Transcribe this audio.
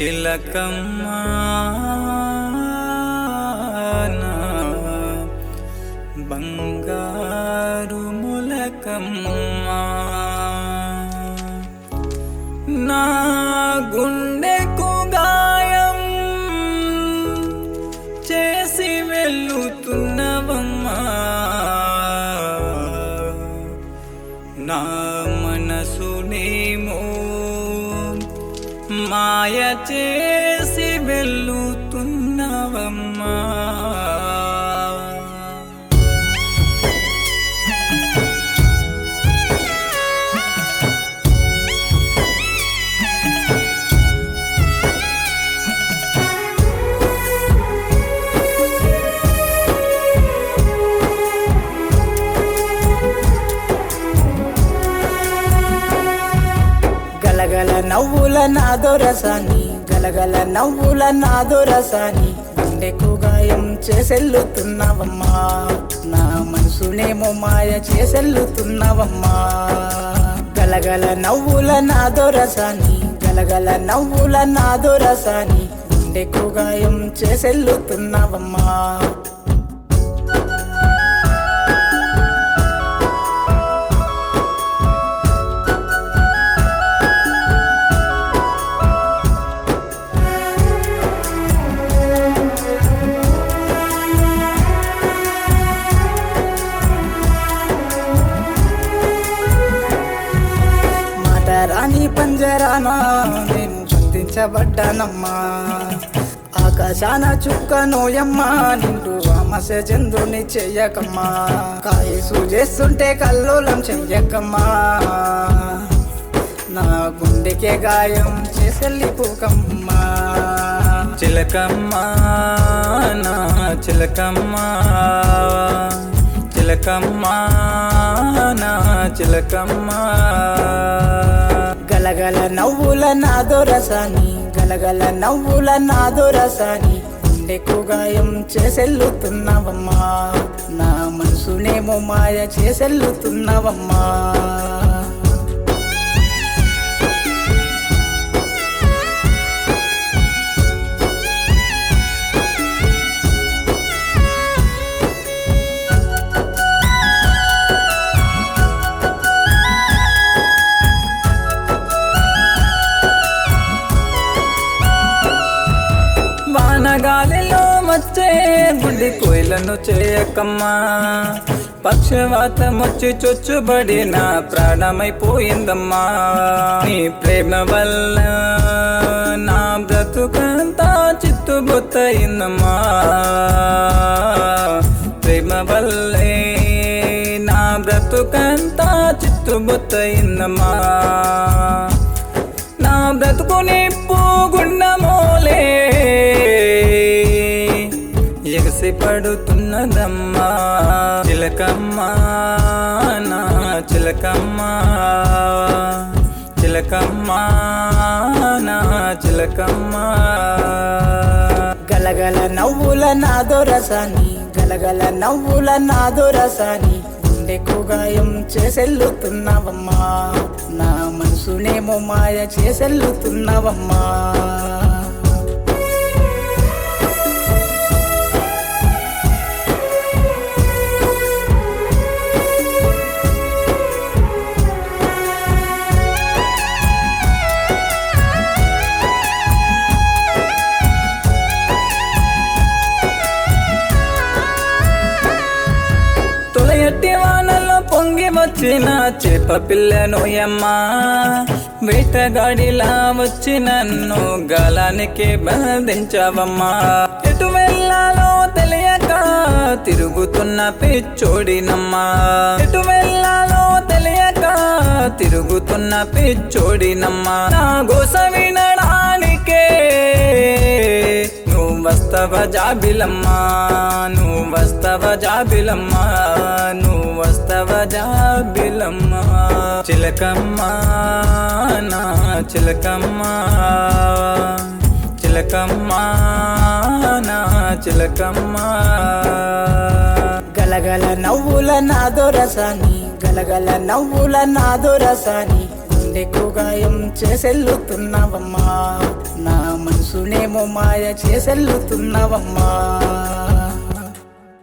చిలకమ్మ నా బంగారు ములకమ్మ నా గుండెకు గాయం చేసి వెళ్ళుతున్నవమ్మా నా మనసునేమో మాయ చేసి వెళ్ళుతున్నవమ్మా గలగల నవ్వుల నాదో రసాని గలగల నవ్వుల నాదో రసాని గుండెకు గాయం చేసెల్లుతున్నావమ్మా నా మనసునేమో మాయ చేసెల్లుతున్నావమ్మా గలగల నవ్వుల నాదో రసాని గలగల నవ్వుల నాదో రసాని గుండెకు గాయం చేసెల్లుతున్నావమ్మా మాట రాని పంజరానా నేను బంధించబడ్డానమ్మా ఆకాశాన చుక్క నోయమ్మా నిండు ఆమస చంద్రుని చెయ్యకమ్మా కాయసు చేస్తుంటే కల్లోలం చెయ్యకమ్మా నా గుండెకే గాయం చేసెళ్ళిపోకమ్మా చిలకమ్మ నా చిలకమ్మ చిలకమ్మ నా చిలకమ్మ గలగల నవ్వుల నాదో రసాని గలగల నవ్వుల నాదో రసాని గుండెకు గాయం చేసెల్లుతున్నావమ్మా నా మనసునేమో మాయ చేసెల్లుతున్నావమ్మా వానగాలిలో వచ్చే గుడ్డి కోయిలను చేయకమ్మా పక్షవాతం వచ్చి చొచ్చుబడి నా ప్రాణమైపోయిందమ్మా నీ ప్రేమ వల్ల నా బ్రతుకంతా చిత్తుబొత్తయిందమ్మా ప్రేమ వల్లే నా బ్రతుకంతా చిత్తుబొత్తయిందమ్మా నా బ్రతుకు నిప్పు గుండమోలే ఎగసి పడుతున్నదమ్మా చిలకమ్మ నా చిలకమ్మ చిలకమ్మ నా చిలకమ్మ గలగల నవ్వుల నాదో రసాని గలగల నవ్వుల నాదో రసాని గుండెకు గాయం చేసెల్లుతున్నావమ్మా నా మనసునేమో మాయ చేసెల్లుతున్నావమ్మా తొలయట్టి వానలో పొంగి వచ్చిన చేప పిల్లను యమ్మా వేటగాడిలా వచ్చి నన్ను గాలానికి బంధించవమ్మా ఎటు వెళ్ళాలో తెలియక తిరుగుతున్న పిచ్చోడినమ్మా ఎటు వెళ్ళాలో తెలియక తిరుగుతున్న పిచ్చోడినమ్మా నా గోస వినడానికే నువ్వు వస్తవ జాబిలమ్మా నువ్వు వస్తవ జాబిలమ్మా నువ్వు వస్తవ జాబిలమ్మా చిలకమ్మ నా చిలకమ్మ చిలకమ్మ నా చిలకమ్మ గలగల నవ్వుల నాదో రసాని గలగల నవ్వుల నాదో రసాని గుండె గుండెకు గాయం చేసెల్లుతున్నావమ్మా నా మనసునేమో మాయ చేసెల్లుతున్నావమ్మా